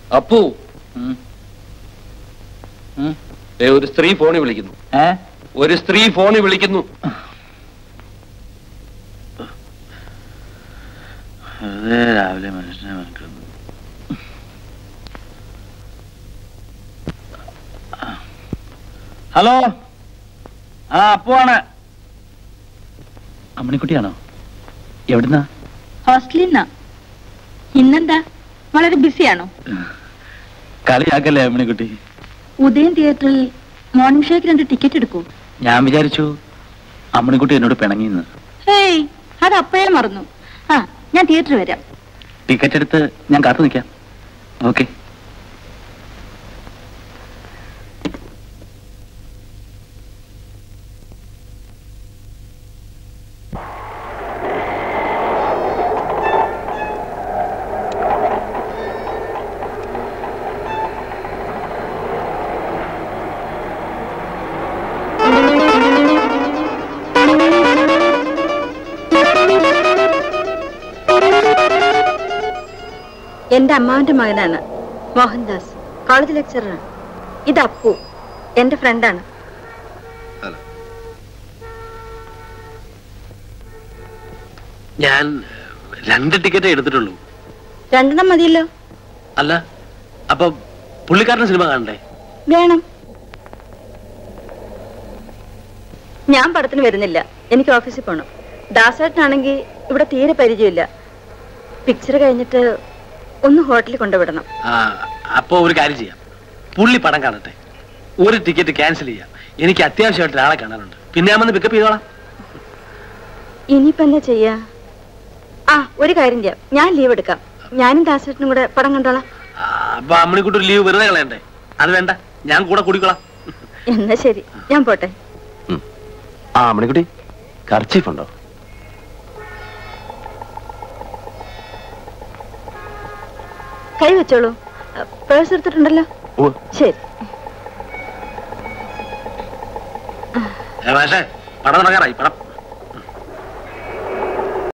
അപ്പു ഉം. ഉം. ദേ ഒരു സ്ത്രീ ഫോണിൽ വിളിക്കുന്നു ഏ ഒരു സ്ത്രീ ഫോണിൽ വിളിക്കുന്നു വെറുതെ രാവിലെ മനുഷ്യനെ മെനക്കെടുന്നു ഹലോ ആ അപ്പുവാണ് അമ്മണിക്കുട്ടിയാണോ എവിടുന്നാ ഹോസ്റ്റലിൽ നിന്നാ ഇന്നെന്താ വളരെ ബിസിയാണോ കളിയാക്കല്ലേ അമ്മണിക്കുട്ടി ഉദയൻ തിയേറ്ററിൽ മോർണിംഗ് ഷോയ്ക്ക് രണ്ട് ടിക്കറ്റ് എടുക്കൂ ഞാൻ വിചാരിച്ചു അമ്മണിക്കുട്ടി എന്നോട് പിണങ്ങിന്ന് ഹേയ് അത് അപ്പോഴേ മറന്നു ആ ഞാൻ തിയേറ്ററിൽ വരാം ടിക്കറ്റ് എടുത്ത് ഞാൻ കാത്തു നിൽക്കാം ഓക്കെ എന്റെ അമ്മാവന്റെ മകനാണ് മോഹൻദാസ് കോളേജ് ലെക്ചറാണ് ഇത് അപ്പു എന്റെ ഫ്രണ്ടാണ് ഞാൻ രണ്ട് ടിക്കറ്റ് എടുത്തിട്ടുള്ളൂ രണ്ടെണ്ണം മതിയല്ലോ അല്ല അപ്പൊ പുള്ളിക്കാരന്റെ സിനിമ കാണണ്ടേ വേണം ഞാൻ പടത്തിന് വരുന്നില്ല എനിക്ക് ഓഫീസിൽ പോകണം ദാസേട്ടനാണെങ്കിൽ ഇവിടെ തീരെ പരിചയമില്ല പിക്ചർ കഴിഞ്ഞിട്ട് ഒന്ന് ഹോട്ടലിൽ കൊണ്ടുവിടണം ആ അപ്പൊ ഒരു കാര്യം ചെയ്യാം പുള്ളി പടം കാണട്ടെ ഒരു ടിക്കറ്റ് ക്യാൻസൽ ചെയ്യാം എനിക്ക് അത്യാവശ്യമായിട്ട് ഒരാളെ കാണാനുണ്ട് പിന്നെ ഞാൻ വന്ന് പിക്കപ്പ് ചെയ്തോളാം ഇനിയിപ്പോ എന്താ ചെയ്യാ ആ ഒരു കാര്യം ചെയ്യാം ഞാൻ ലീവ് എടുക്കാം ഞാനും ദാസേട്ടനും കൂടെ പടം കണ്ടോളാം ആ, അപ്പൊ അമ്മണിക്കുട്ടി ഒരു ലീവ് വെറുതെ കളയണ്ടേ അത് വേണ്ട ഞാൻ കൂടെ കൂടിക്കോളാം എന്നാ ശരി ഞാൻ പോട്ടെ ആ മണിക്കുട്ടി കർച്ചീഫ് ഉണ്ടോ കൈ വെച്ചോളൂ പേഴ്സ് എടുത്തിട്ടുണ്ടല്ലോ ഓ ശരി ഏ, മാഷേ പടം തുടങ്ങാറായി പടം